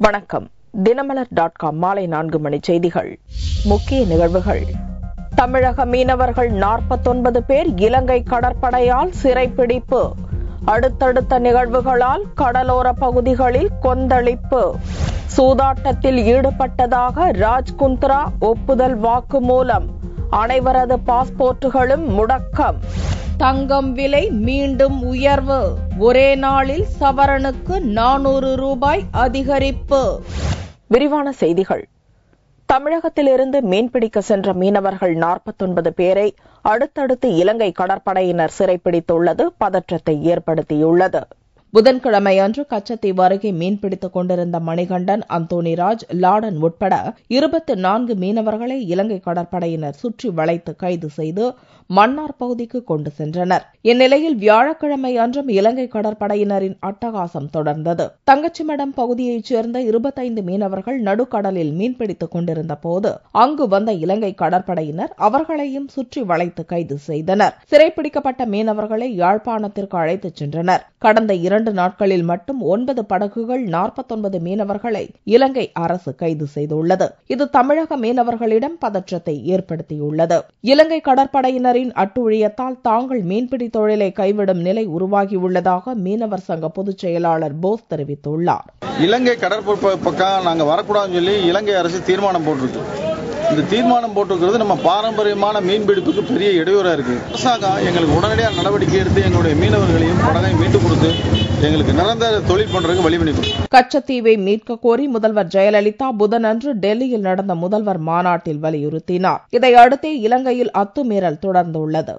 வணக்கம் Dinamalar dot com மாலை நான்கு மணி செய்திகள் முக்கிய நிகழ்வுகள் தமிழக மீனவர்கள் நாற்பத்தொன்பது பேர் இலங்கை கடற்படையால் சிறைப்பிடிப்பு அடுத்தடுத்த நிகழ்வுகளால் கடலோர பகுதிகளில் கொந்தளிப்பு சூதாட்டத்தில் ஈடுபட்டதாக ராஜ்குந்த்ரா ஒப்புதல் வாக்குமூலம் அனைவரது பாஸ்போர்ட்டுகளும் முடக்கம் தங்கம் விலை மீண்டும் உயர்வு ஒரே நாளில் சவரனுக்கு நானூறு ரூபாய் அதிகரிப்பு விரிவான செய்திகள் தமிழகத்திலிருந்து மீன்பிடிக்க சென்ற மீனவர்கள் நாற்பத்தொன்பது பேரை அடுத்தடுத்து இலங்கை கடற்படையினர் சிறைப்பிடித்துள்ளது பதற்றத்தை ஏற்படுத்தியுள்ளது புதன்கிழமை அன்று கச்சத்தீவு அருகே மீன்பிடித்துக் கொண்டிருந்த மணிகண்டன் அந்தோணிராஜ் லாடன் உட்பட இருபத்தி நான்கு மீனவர்களை இலங்கை கடற்படையினர் சுற்றி வளைத்து கைது செய்து மன்னார் பகுதிக்கு கொண்டு சென்றனர் இந்நிலையில் வியாழக்கிழமை அன்றும் இலங்கை கடற்படையினரின் அட்டகாசம் தொடர்ந்தது தங்கச்சிமடம் பகுதியைச் சேர்ந்த இருபத்தைந்து மீனவர்கள் நடுக்கடலில் மீன்பிடித்துக் கொண்டிருந்த போது அங்கு வந்த இலங்கை கடற்படையினர் அவர்களையும் சுற்றி வளைத்து கைது செய்தனர் சிறைப்பிடிக்கப்பட்ட மீனவர்களை யாழ்ப்பாணத்திற்கு அழைத்துச் சென்றனர் கடந்த இரண்டு நாட்களில் மட்டும் ஒன்பது படகுகள் நாற்பத்தொன்பது மீனவர்களை இலங்கை அரசு கைது செய்துள்ளது இது தமிழக மீனவர்களிடம் பதற்றத்தை ஏற்படுத்தியுள்ளது இலங்கை கடற்படையினரின் அட்டுழியத்தால் தாங்கள் மீன்பிடி தொழிலை கைவிடும் நிலை உருவாகியுள்ளதாக மீனவர் சங்க பொதுச் செயலாளர் போஸ் தெரிவித்துள்ளார் இலங்கை கடற்பரப்பு பக்கம் நாங்கள் வரக்கூடாதுன்னு சொல்லி இலங்கை அரசு தீர்மானம் போட்டிருக்கு இந்த தீர்மானம் போட்டிருக்கிறது நம்ம பாரம்பரியமான மீன்பிடிப்புக்கு பெரிய இடையூறாக இருக்கு அரசாங்கம் எங்களுக்கு உடனடியாக நடவடிக்கை எடுத்து எங்களுடைய மீனவர்களையும் படகையும் மீட்டு கொடுத்து எங்களுக்கு நிரந்தர தொழில் பண்றதுக்கு வழி பண்ணி கொடுக்கும் கச்சத்தீவை மீட்க கோரி முதல்வர் ஜெயலலிதா புதனன்று டெல்லியில் நடந்த முதல்வர் மாநாட்டில் வலியுறுத்தினார் இதையடுத்தே இலங்கையில் அத்துமீறல் தொடர்ந்துள்ளது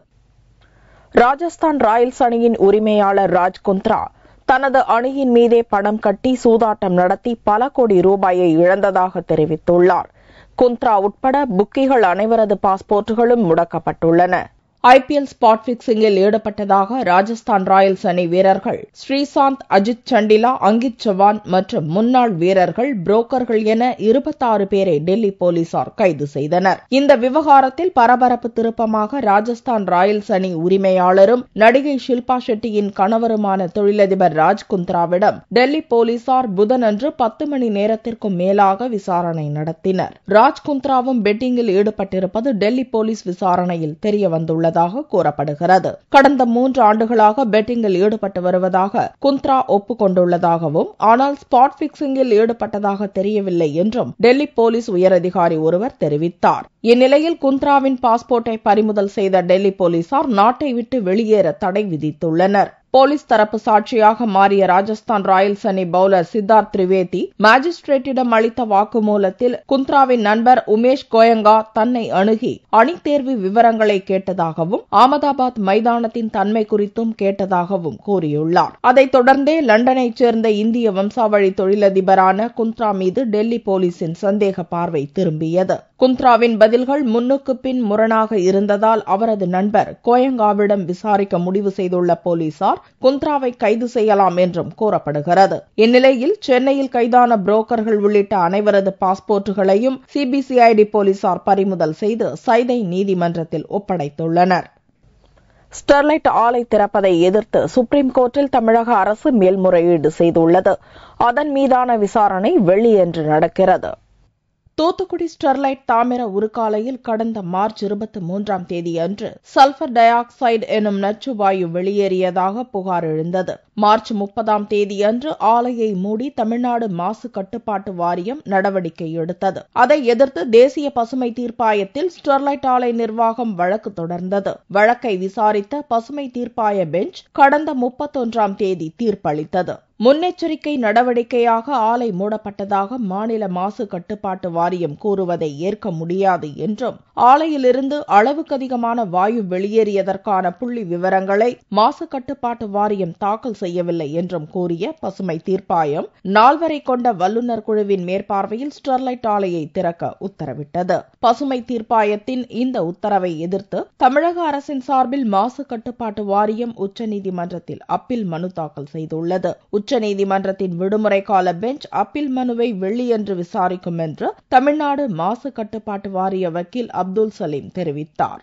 ராஜஸ்தான் ராயல்ஸ் அணியின் உரிமையாளர் ராஜ் குந்த்ரா தனது அணியின் மீதே பணம் கட்டி சூதாட்டம் நடத்தி பல கோடி ரூபாயை இழந்ததாக தெரிவித்துள்ளார் குந்த்ரா உட்பட புக்கிகள் அனைவரது பாஸ்போர்ட்டுகளும் முடக்கப்பட்டுள்ளன ஐபிஎல் ஸ்பாட் பிக்சிங்கில் ஈடுபட்டதாக ராஜஸ்தான் ராயல்ஸ் அணி வீரர்கள் ஸ்ரீசாந்த் அஜித் சண்டிலா அங்கித் சவான் மற்றும் முன்னாள் வீரர்கள் புரோக்கர்கள் என இருபத்தாறு பேரை டெல்லி போலீசார் கைது செய்தனர் இந்த விவகாரத்தில் பரபரப்பு திருப்பமாக ராஜஸ்தான் ராயல்ஸ் அணி உரிமையாளரும் நடிகை ஷில்பா ஷெட்டியின் கணவருமான தொழிலதிபர் ராஜ் குந்த்ராவிடம் டெல்லி போலீசார் புதனன்று பத்து மணி நேரத்திற்கும் மேலாக விசாரணை நடத்தினர் ராஜ் குந்த்ராவும் பெட்டிங்கில் ஈடுபட்டிருப்பது டெல்லி போலீஸ் விசாரணையில் தெரியவந்துள்ளது வருவதாக கூறப்படுகிறது கடந்த மூன்று ஆண்டுகளாக பெட்டிங்கில் ஈடுபட்டு வருவதாக குந்த்ரா ஒப்புக்கொண்டுள்ளதாகவும் ஆனால் ஸ்பாட் பிக்சிங்கில் ஈடுபட்டதாக தெரியவில்லை என்றும் டெல்லி போலீஸ் உயரதிகாரி ஒருவர் தெரிவித்தார் இந்நிலையில் குந்த்ராவின் பாஸ்போர்ட்டை பறிமுதல் செய்த டெல்லி போலீசார் நாட்டை விட்டு வெளியேற தடை விதித்துள்ளனர் போலீஸ் தரப்பு சாட்சியாக மாறிய ராஜஸ்தான் ராயல்ஸ் அணி பவுலர் சித்தார்த் திரிவேதி மாஜிஸ்ட்ரேட்டிடம் அளித்த வாக்குமூலத்தில் குந்த்ராவின் நண்பர் உமேஷ் கோயங்கா தன்னை அணுகி அணி தேர்வு விவரங்களை கேட்டதாகவும் அகமதாபாத் மைதானத்தின் தன்மை குறித்தும் கேட்டதாகவும் கூறியுள்ளார் அதைத் தொடர்ந்தே லண்டனைச் சேர்ந்த இந்திய வம்சாவழி தொழிலதிபரான குந்த்ரா மீது டெல்லி போலீசின் சந்தேக பார்வை திரும்பியது குந்த்ராவின் பதில்கள் முன்னுக்கு பின் முரணாக இருந்ததால் அவரது நண்பர் கோயங்காவிடம் விசாரிக்க முடிவு செய்துள்ள போலீசார் குந்த்ராவை கைது செய்யலாம் என்றும் கூறப்படுகிறது இந்நிலையில் சென்னையில் கைதான புரோக்கர்கள் உள்ளிட்ட அனைவரது பாஸ்போர்ட்டுகளையும் சிபிசிஐடி போலீசார் பறிமுதல் செய்து சைதை நீதிமன்றத்தில் ஒப்படைத்துள்ளனர் ஸ்டெர்லைட் ஆலை திறப்பதை எதிர்த்து சுப்ரீம் கோர்ட்டில் தமிழக அரசு மேல்முறையீடு செய்துள்ளது அதன் மீதான விசாரணை வெள்ளியன்று நடக்கிறது தூத்துக்குடி ஸ்டெர்லைட் தாமிர உருக்காலையில் கடந்த மார்ச் இருபத்தி மூன்றாம் தேதி அன்று சல்பர் டை ஆக்சைடு எனும் நச்சு வாயு வெளியேறியதாக புகார் எழுந்தது மார்ச் முப்பதாம் தேதி அன்று ஆலையை மூடி தமிழ்நாடு மாசு கட்டுப்பாட்டு வாரியம் நடவடிக்கை எடுத்தது அதை எதிர்த்து தேசிய பசுமை தீர்ப்பாயத்தில் ஸ்டெர்லைட் ஆலை நிர்வாகம் வழக்கு தொடர்ந்தது வழக்கை விசாரித்த பசுமை தீர்ப்பாய பெஞ்ச் கடந்த முப்பத்தொன்றாம் தேதி தீர்ப்பளித்தது முன்னெச்சரிக்கை நடவடிக்கையாக ஆலை மூடப்பட்டதாக மாநில மாசு கட்டுப்பாட்டு வாரியம் கூறுவதை ஏற்க முடியாது என்றும் ஆலையிலிருந்து அளவுக்கு அதிகமான வாயு வெளியேறியதற்கான புள்ளி விவரங்களை மாசு கட்டுப்பாட்டு வாரியம் தாக்கல் செய்யவில்லை என்றும் கூறிய பசுமை தீர்ப்பாயம் நால்வரை கொண்ட வல்லுநர் குழுவின் மேற்பார்வையில் ஸ்டெர்லைட் ஆலையை திறக்க உத்தரவிட்டது பசுமை தீர்ப்பாயத்தின் இந்த உத்தரவை எதிர்த்து தமிழக அரசின் சார்பில் மாசு கட்டுப்பாட்டு வாரியம் உச்சநீதிமன்றத்தில் அப்பீல் மனு தாக்கல் செய்துள்ளது உச்சநீதிமன்றத்தின் விடுமுறை கால பெஞ்ச் அப்பீல் மனுவை வெள்ளியன்று விசாரிக்கும் என்று தமிழ்நாடு மாசு கட்டுப்பாட்டு வாரிய வக்கீல் அப்துல் சலீம் தெரிவித்தார்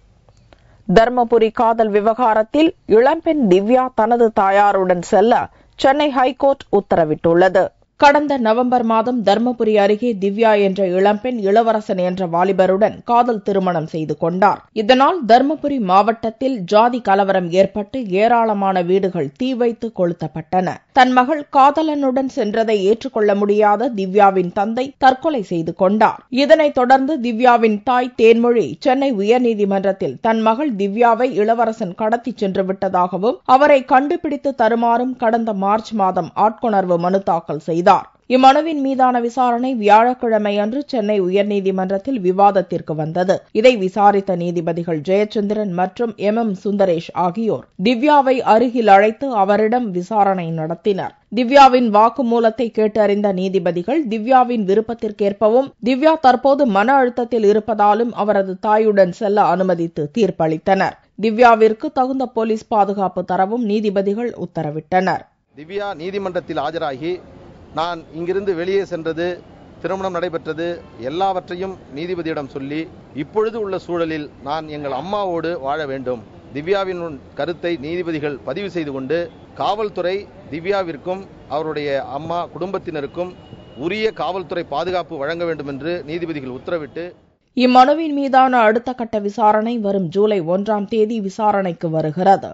தர்மபுரி காதல் விவகாரத்தில் இளம்பெண் திவ்யா தனது தாயாருடன் செல்ல சென்னை ஹைகோர்ட் உத்தரவிட்டுள்ளது கடந்த நவம்பர் மாதம் தர்மபுரி அருகே திவ்யா என்ற இளம்பெண் இளவரசன் என்ற வாலிபருடன் காதல் திருமணம் செய்து கொண்டார் இதனால் தர்மபுரி மாவட்டத்தில் ஜாதி கலவரம் ஏற்பட்டு ஏராளமான வீடுகள் தீ வைத்து கொளுத்தப்பட்டன தன் மகள் காதலனுடன் சென்றதை ஏற்றுக்கொள்ள முடியாத திவ்யாவின் தந்தை தற்கொலை செய்து கொண்டார் இதனைத் தொடர்ந்து திவ்யாவின் தாய் தேன்மொழி சென்னை உயர்நீதிமன்றத்தில் தன் மகள் திவ்யாவை இளவரசன் கடத்திச் சென்று விட்டதாகவும் அவரை கண்டுபிடித்து தருமாறும் கடந்த மார்ச் மாதம் ஆட்கொணர்வு மனு தாக்கல் செய்தார் இம்மனுவின் மீதான விசாரணை வியாழக்கிழமை அன்று சென்னை உயர்நீதிமன்றத்தில் விவாதத்திற்கு வந்தது இதை விசாரித்த நீதிபதிகள் ஜெயச்சந்திரன் மற்றும் எம் எம் சுந்தரேஷ் ஆகியோர் திவ்யாவை அருகில் அழைத்து அவரிடம் விசாரணை நடத்தினர் திவ்யாவின் வாக்குமூலத்தை கேட்டறிந்த நீதிபதிகள் திவ்யாவின் விருப்பத்திற்கேற்பவும் திவ்யா தற்போது மன அழுத்தத்தில் இருப்பதாலும் அவரது தாயுடன் செல்ல அனுமதித்து தீர்ப்பளித்தனர் திவ்யாவிற்கு தகுந்த போலீஸ் பாதுகாப்பு தரவும் நீதிபதிகள் உத்தரவிட்டனர் திவ்யா நீதிமன்றத்தில் ஆஜராகி நான் இங்கிருந்து வெளியே சென்றது திருமணம் நடைபெற்றது எல்லாவற்றையும் நீதிபதியிடம் சொல்லி இப்பொழுது உள்ள சூழலில் நான் எங்கள் அம்மாவோடு வாழ வேண்டும் திவ்யாவின் கருத்தை நீதிபதிகள் பதிவு செய்து கொண்டு காவல்துறை திவ்யாவிற்கும் அவருடைய அம்மா குடும்பத்தினருக்கும் உரிய காவல்துறை பாதுகாப்பு வழங்க வேண்டும் என்று நீதிபதிகள் உத்தரவிட்டு இம்மனுவின் மீதான அடுத்த கட்ட விசாரணை வரும் ஜூலை ஒன்றாம் தேதி விசாரணைக்கு வருகிறது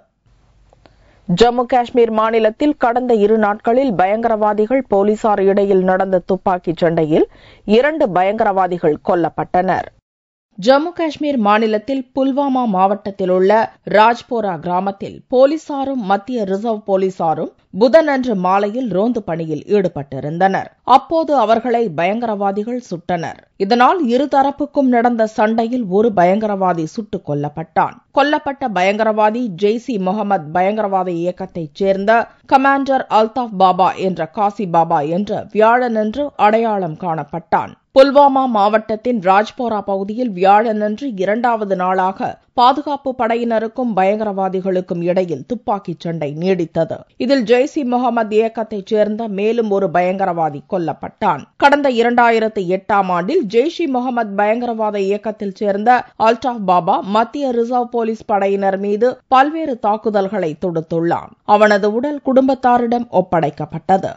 ஜம்மு காஷ்மீர் மாநிலத்தில் கடந்த இரு நாட்களில் பயங்கரவாதிகள் போலீசார் இடையில் நடந்த துப்பாக்கிச் சண்டையில் இரண்டு பயங்கரவாதிகள் கொல்லப்பட்டனர் ஜம்மு காஷ்மீர் மாநிலத்தில் புல்வாமா மாவட்டத்தில் உள்ள ராஜ்போரா கிராமத்தில் போலீசாரும் மத்திய ரிசர்வ் போலீசாரும் புதனன்று மாலையில் ரோந்து பணியில் ஈடுபட்டிருந்தனர் அப்போது அவர்களை பயங்கரவாதிகள் சுட்டனர் இதனால் இருதரப்புக்கும் நடந்த சண்டையில் ஒரு பயங்கரவாதி சுட்டுக் கொல்லப்பட்டான் கொல்லப்பட்ட பயங்கரவாதி ஜெய்சி முகமது பயங்கரவாத இயக்கத்தைச் சேர்ந்த கமாண்டர் அல்தாப் பாபா என்ற காசி பாபா என்ற வியாழனன்று அடையாளம் காணப்பட்டான் புல்வாமா மாவட்டத்தின் ராஜ்போரா பகுதியில் வியாழனன்று இரண்டாவது நாளாக பாதுகாப்பு படையினருக்கும் பயங்கரவாதிகளுக்கும் இடையில் துப்பாக்கிச் சண்டை நீடித்தது இதில் ஜெய்சி முகமது இயக்கத்தைச் சேர்ந்த மேலும் ஒரு பயங்கரவாதி கொல்லப்பட்டான் கடந்த இரண்டாயிரத்து எட்டாம் ஆண்டில் ஜெய்ஷி முகமது பயங்கரவாத இயக்கத்தில் சேர்ந்த அல்டாப் பாபா மத்திய ரிசர்வ் போலீஸ் படையினர் மீது பல்வேறு தாக்குதல்களை தொடுத்துள்ளான் அவனது உடல் குடும்பத்தாரிடம் ஒப்படைக்கப்பட்டது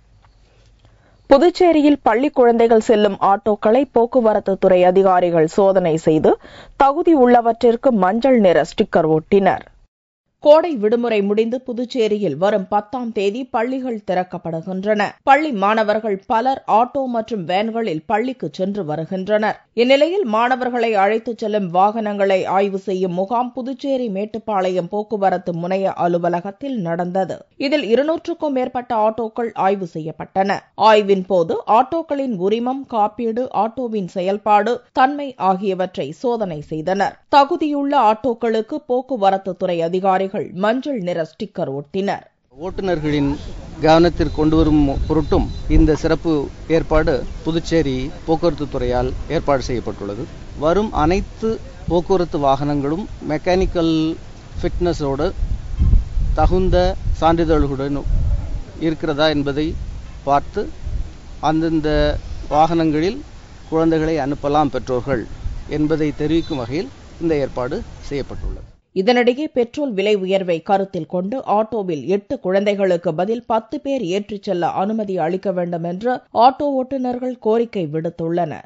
புதுச்சேரியில் பள்ளி குழந்தைகள் செல்லும் ஆட்டோக்களை போக்குவரத்து துறை அதிகாரிகள் சோதனை செய்து தகுதி உள்ளவற்றிற்கு மஞ்சள் நிற ஸ்டிக்கர் ஒட்டினர் கோடை விடுமுறை முடிந்து புதுச்சேரியில் வரும் பத்தாம் தேதி பள்ளிகள் திறக்கப்படுகின்றன பள்ளி மாணவர்கள் பலர் ஆட்டோ மற்றும் வேன்களில் பள்ளிக்கு சென்று வருகின்றனர் இந்நிலையில் மாணவர்களை அழைத்துச் செல்லும் வாகனங்களை ஆய்வு செய்யும் முகாம் புதுச்சேரி மேட்டுப்பாளையம் போக்குவரத்து முனைய அலுவலகத்தில் நடந்தது இதில் இருநூற்றுக்கும் மேற்பட்ட ஆட்டோக்கள் ஆய்வு செய்யப்பட்டன ஆய்வின் போது ஆட்டோக்களின் உரிமம் காப்பீடு ஆட்டோவின் செயல்பாடு தன்மை ஆகியவற்றை சோதனை செய்தனர் தகுதியுள்ள ஆட்டோக்களுக்கு போக்குவரத்து துறை அதிகாரிகள் மஞ்சள் நிற ஸ்டிக்கர் ஒட்டினர் ஓட்டுநர்களின் கவனத்திற்கு கொண்டு வரும் பொருட்டும் இந்த சிறப்பு ஏற்பாடு புதுச்சேரி போக்குவரத்து துறையால் ஏற்பாடு செய்யப்பட்டுள்ளது வரும் அனைத்து போக்குவரத்து வாகனங்களும் மெக்கானிக்கல் ஃபிட்னஸோடு தகுந்த சான்றிதழ்களுடன் இருக்கிறதா என்பதை பார்த்து அந்தந்த வாகனங்களில் குழந்தைகளை அனுப்பலாம் பெற்றோர்கள் என்பதை தெரிவிக்கும் வகையில் இந்த ஏற்பாடு செய்யப்பட்டுள்ளது இதனிடையே பெட்ரோல் விலை உயர்வை கருத்தில் கொண்டு ஆட்டோவில் எட்டு குழந்தைகளுக்கு பதில் பத்து பேர் ஏற்றிச் செல்ல அனுமதி அளிக்க வேண்டும் என்று ஆட்டோ ஓட்டுநர்கள் கோரிக்கை விடுத்துள்ளனர்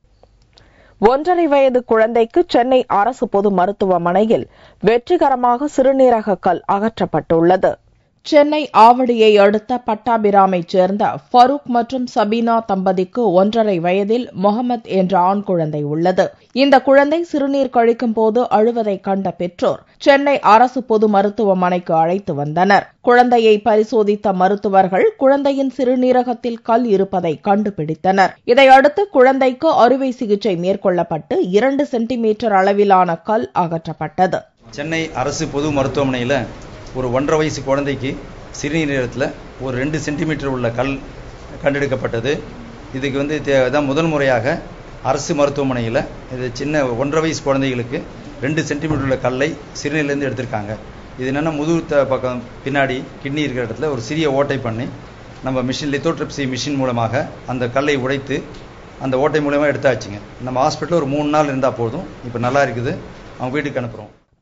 ஒன்றரை வயது குழந்தைக்கு சென்னை அரசு பொது மருத்துவமனையில் வெற்றிகரமாக சிறுநீரக கல் அகற்றப்பட்டுள்ளது சென்னை ஆவடியை அடுத்த பட்டாபிராமைச் சேர்ந்த ஃபரூக் மற்றும் சபீனா தம்பதிக்கு ஒன்றரை வயதில் முகமது என்ற ஆண் குழந்தை உள்ளது இந்த குழந்தை சிறுநீர் கழிக்கும் போது அழுவதை கண்ட பெற்றோர் சென்னை அரசு பொது மருத்துவமனைக்கு அழைத்து வந்தனர் குழந்தையை பரிசோதித்த மருத்துவர்கள் குழந்தையின் சிறுநீரகத்தில் கல் இருப்பதை கண்டுபிடித்தனர் இதையடுத்து குழந்தைக்கு அறுவை சிகிச்சை மேற்கொள்ளப்பட்டு இரண்டு சென்டிமீட்டர் அளவிலான கல் அகற்றப்பட்டது சென்னை அரசு பொது மருத்துவமனையில் ஒரு ஒன்றரை வயசு குழந்தைக்கு சிறுநீரகத்தில் ஒரு ரெண்டு சென்டிமீட்டர் உள்ள கல் கண்டெடுக்கப்பட்டது இதுக்கு வந்து தான் முதல் முறையாக அரசு மருத்துவமனையில் இது சின்ன ஒன்றரை வயசு குழந்தைகளுக்கு ரெண்டு சென்டிமீட்டர் உள்ள கல்லை சிறுநீர்லேருந்து எடுத்திருக்காங்க இது என்னென்னா முதுகு பக்கம் பின்னாடி கிட்னி இருக்கிற இடத்துல ஒரு சிறிய ஓட்டை பண்ணி நம்ம மிஷின் லித்தோட்ரிப்சி மிஷின் மூலமாக அந்த கல்லை உடைத்து அந்த ஓட்டை மூலமாக எடுத்தாச்சுங்க நம்ம ஹாஸ்பிட்டலில் ஒரு மூணு நாள் இருந்தால் போதும் இப்போ நல்லா இருக்குது அவங்க வீட்டுக்கு அனுப்புகிறோம்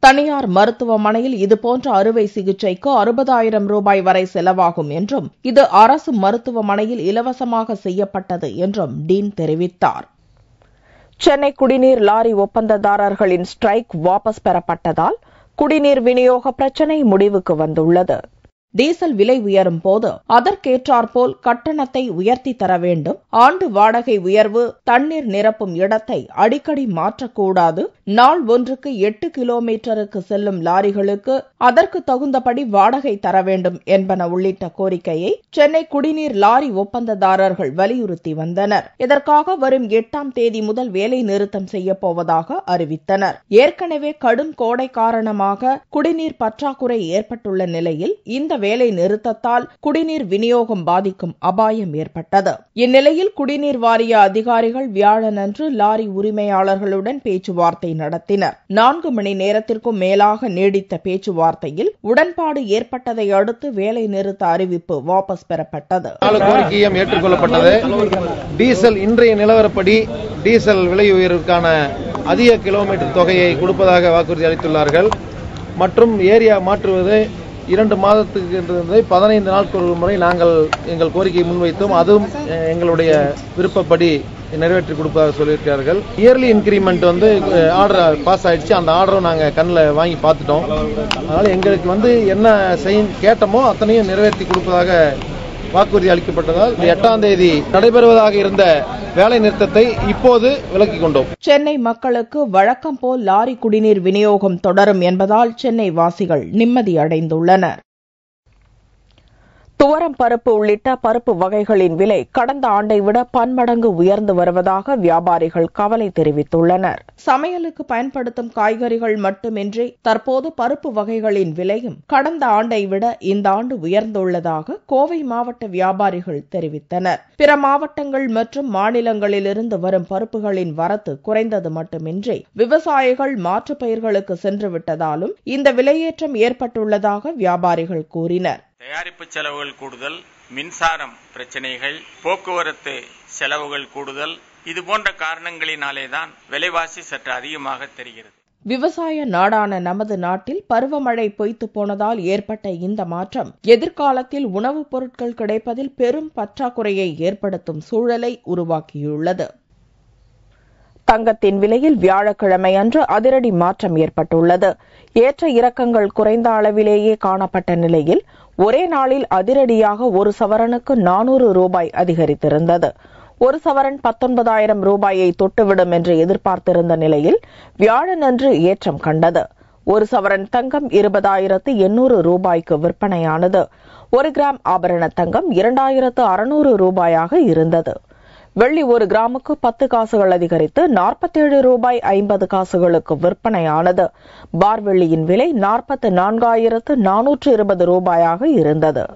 தனியார் மருத்துவமனையில் இதுபோன்ற அறுவை சிகிச்சைக்கு அறுபதாயிரம் ரூபாய் வரை செலவாகும் என்றும் இது அரசு மருத்துவமனையில் இலவசமாக செய்யப்பட்டது என்றும் டீன் தெரிவித்தார் சென்னை குடிநீர் லாரி ஒப்பந்ததாரர்களின் ஸ்ட்ரைக் வாபஸ் பெறப்பட்டதால் குடிநீர் விநியோக பிரச்சினை முடிவுக்கு வந்துள்ளது டீசல் விலை உயரும் போது அதற்கேற்றாற்போல் கட்டணத்தை உயர்த்தி தர வேண்டும் ஆண்டு வாடகை உயர்வு தண்ணீர் நிரப்பும் இடத்தை அடிக்கடி மாற்றக்கூடாது நாள் ஒன்றுக்கு எட்டு கிலோமீட்டருக்கு செல்லும் லாரிகளுக்கு அதற்கு தகுந்தபடி வாடகை தர வேண்டும் என்பன உள்ளிட்ட கோரிக்கையை சென்னை குடிநீர் லாரி ஒப்பந்ததாரர்கள் வலியுறுத்தி வந்தனர் இதற்காக வரும் எட்டாம் தேதி முதல் வேலை நிறுத்தம் செய்யப் போவதாக அறிவித்தனர் ஏற்கனவே கடும் கோடை காரணமாக குடிநீர் பற்றாக்குறை ஏற்பட்டுள்ள நிலையில் இந்த வேலை நிறுத்தத்தால் குடிநீர் விநியோகம் பாதிக்கும் அபாயம் ஏற்பட்டது இந்நிலையில் குடிநீர் வாரிய அதிகாரிகள் வியாழனன்று லாரி உரிமையாளர்களுடன் பேச்சுவார்த்தை நடத்தினர் நான்கு மணி நேரத்திற்கும் மேலாக நீடித்த பேச்சுவார்த்தையில் உடன்பாடு ஏற்பட்டதை அடுத்து வேலை நிறுத்த அறிவிப்பு வாபஸ் பெறப்பட்டது நாலு கோரிக்கையும் ஏற்றுக்கொள்ளப்பட்டது டீசல் இன்றைய நிலவரப்படி டீசல் விலை உயர்வுக்கான அதிக கிலோமீட்டர் தொகையை கொடுப்பதாக வாக்குறுதி அளித்துள்ளார்கள் மற்றும் ஏரியா மாற்றுவது இரண்டு மாதத்துக்கு இருந்ததை பதினைந்து நாட்கள் ஒரு முறை நாங்கள் எங்கள் கோரிக்கையை முன்வைத்தோம் அதுவும் அஹ், எங்களுடைய விருப்பப்படி நிறைவேற்றி கொடுப்பதாக சொல்லியிருக்கிறார்கள் இயர்லி இன்கிரிமெண்ட் வந்து ஆர்டர் பாஸ் ஆயிடுச்சு அந்த ஆர்டரும் நாங்கள் கண்ணில் வாங்கி பார்த்துட்டோம் அதனால எங்களுக்கு வந்து என்ன செய்ய கேட்டோமோ அத்தனையும் நிறைவேற்றி கொடுப்பதாக வாக்குறுதி அளிக்கப்பட்டதால் எட்டாம் தேதி நடைபெறுவதாக இருந்த வேலை நிறுத்தத்தை இப்போது விலக்கிக் கொண்டோம் சென்னை மக்களுக்கு வழக்கம் போல் லாரி குடிநீர் விநியோகம் தொடரும் என்பதால் சென்னை வாசிகள் நிம்மதி அடைந்துள்ளனர் துவரம் பருப்பு உள்ளிட்ட பருப்பு வகைகளின் விலை கடந்த ஆண்டை விட பன்மடங்கு உயர்ந்து வருவதாக வியாபாரிகள் கவலை தெரிவித்துள்ளனர் சமையலுக்கு பயன்படுத்தும் காய்கறிகள் மட்டுமின்றி தற்போது பருப்பு வகைகளின் விலையும் கடந்த ஆண்டை விட இந்த ஆண்டு உயர்ந்துள்ளதாக கோவை மாவட்ட வியாபாரிகள் தெரிவித்தனர் பிற மாவட்டங்கள் மற்றும் மாநிலங்களிலிருந்து வரும் பருப்புகளின் வரத்து குறைந்தது மட்டுமின்றி விவசாயிகள் மாற்றுப் பயிர்களுக்கு சென்று விட்டதாலும் இந்த விலையேற்றம் ஏற்பட்டுள்ளதாக வியாபாரிகள் கூறினர் தயாரிப்பு செலவுகள் கூடுதல் மின்சாரம் பிரச்சனைகள் போக்குவரத்து செலவுகள் கூடுதல் இது போன்ற காரணங்களினாலே தான் விலைவாசி சற்று அதிகமாக தெரிகிறது விவசாய நாடான நமது நாட்டில் பருவமழை பொய்த்து போனதால் ஏற்பட்ட இந்த மாற்றம் எதிர்காலத்தில் உணவுப் பொருட்கள் கிடைப்பதில் பெரும் பற்றாக்குறையை ஏற்படுத்தும் சூழலை உருவாக்கியுள்ளது தங்கத்தின் விலையில் வியாழக்கிழமை அன்று அதிரடி மாற்றம் ஏற்பட்டுள்ளது ஏற்ற இறக்கங்கள் குறைந்த அளவிலேயே காணப்பட்ட நிலையில் ஒரே நாளில் அதிரடியாக ஒரு சவரனுக்கு நானூறு ரூபாய் அதிகரித்திருந்தது ஒரு சவரன் பத்தொன்பதாயிரம் ரூபாயை தொட்டுவிடும் என்று எதிர்பார்த்திருந்த நிலையில் வியாழனன்று ஏற்றம் கண்டது ஒரு சவரன் தங்கம் இருபதாயிரத்து எண்ணூறு ரூபாய்க்கு விற்பனையானது ஒரு கிராம் ஆபரண தங்கம் இரண்டாயிரத்து அறுநூறு ரூபாயாக இருந்தது வெள்ளி ஒரு கிராமுக்கு பத்து காசுகள் அதிகரித்து நாற்பத்தேழு ரூபாய் ஐம்பது காசுகளுக்கு விற்பனையானது பார் வெள்ளியின் விலை நாற்பத்து நான்காயிரத்து நானூற்று இருபது ரூபாயாக இருந்தது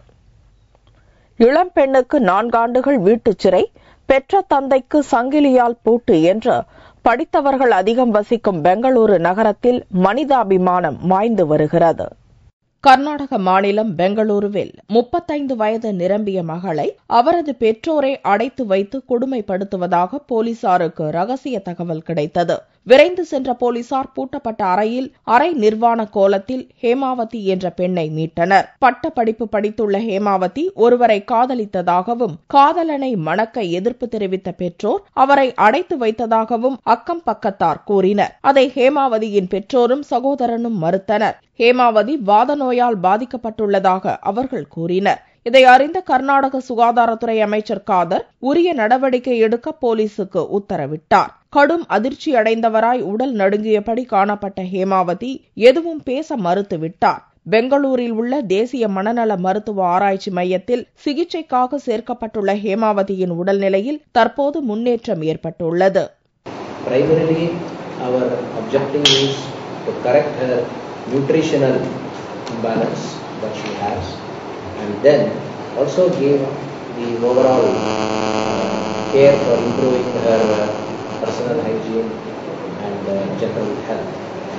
இளம் பெண்ணுக்கு நான்காண்டுகள் வீட்டுச் சிறை பெற்ற தந்தைக்கு சங்கிலியால் பூட்டு என்று படித்தவர்கள் அதிகம் வசிக்கும் பெங்களூரு நகரத்தில் மனிதாபிமானம் மாய்ந்து வருகிறது கர்நாடக மாநிலம் பெங்களூருவில் முப்பத்தைந்து வயது நிரம்பிய மகளை அவரது பெற்றோரை அடைத்து வைத்து கொடுமைப்படுத்துவதாக போலீசாருக்கு ரகசிய தகவல் கிடைத்தது விரைந்து சென்ற போலீசார் பூட்டப்பட்ட அறையில் அறை நிர்வாண கோலத்தில் ஹேமாவதி என்ற பெண்ணை மீட்டனர் பட்ட படிப்பு படித்துள்ள ஹேமாவதி ஒருவரை காதலித்ததாகவும் காதலனை மணக்க எதிர்ப்பு தெரிவித்த பெற்றோர் அவரை அடைத்து வைத்ததாகவும் அக்கம் பக்கத்தார் கூறினர் அதை ஹேமாவதியின் பெற்றோரும் சகோதரனும் மறுத்தனர் ஹேமாவதி வாத நோயால் பாதிக்கப்பட்டுள்ளதாக அவர்கள் கூறினர் இதை அறிந்த கர்நாடக சுகாதாரத்துறை அமைச்சர் காதர் உரிய நடவடிக்கை எடுக்க போலீசுக்கு உத்தரவிட்டார் கடும் அதிர்ச்சி அடைந்தவராய் உடல் நடுங்கியபடி காணப்பட்ட ஹேமாவதி எதுவும் பேச மறுத்துவிட்டார் பெங்களூரில் உள்ள தேசிய மனநல மருத்துவ ஆராய்ச்சி மையத்தில் சிகிச்சைக்காக சேர்க்கப்பட்டுள்ள ஹேமாவதியின் உடல்நிலையில் தற்போது முன்னேற்றம் ஏற்பட்டுள்ளது Primarily, our objective is to correct her nutritional imbalance that she has and then also give the overall uh, care for improving her uh, personal hygiene and uh, general health.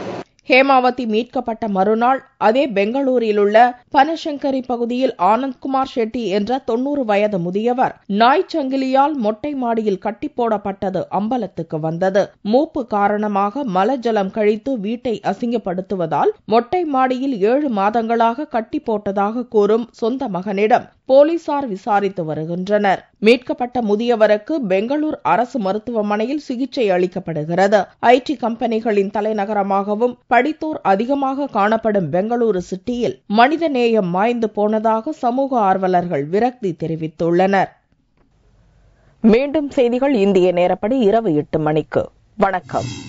Hemavathi மீட்கப்பட்ட மறுநாள் அதே பெங்களூரில் உள்ள பனசங்கரி பகுதியில் ஆனந்த்குமார் ஷெட்டி என்ற தொன்னூறு வயது முதியவர் நாய் சங்கிலியால் மொட்டை மாடியில் கட்டி போடப்பட்டது அம்பலத்துக்கு வந்தது மூப்பு காரணமாக மலஜலம் கழித்து வீட்டை அசிங்கப்படுத்துவதால் மொட்டை மாடியில் ஏழு மாதங்களாக கட்டி போட்டதாக கூறும் சொந்த மகனிடம் போலீசார் விசாரித்து வருகின்றனர் மீட்கப்பட்ட முதியவருக்கு பெங்களூர் அரசு மருத்துவமனையில் சிகிச்சை அளிக்கப்படுகிறது ஐடி கம்பெனிகளின் தலைநகரமாகவும் படித்தோர் அதிகமாக காணப்படும் பெங்களூரு சிட்டியில் மனித நேயம் மாய்ந்து போனதாக சமூக ஆர்வலர்கள் விரக்தி தெரிவித்துள்ளனர் மீண்டும் செய்திகள் இந்திய நேரப்படி இரவு எட்டு மணிக்கு வணக்கம்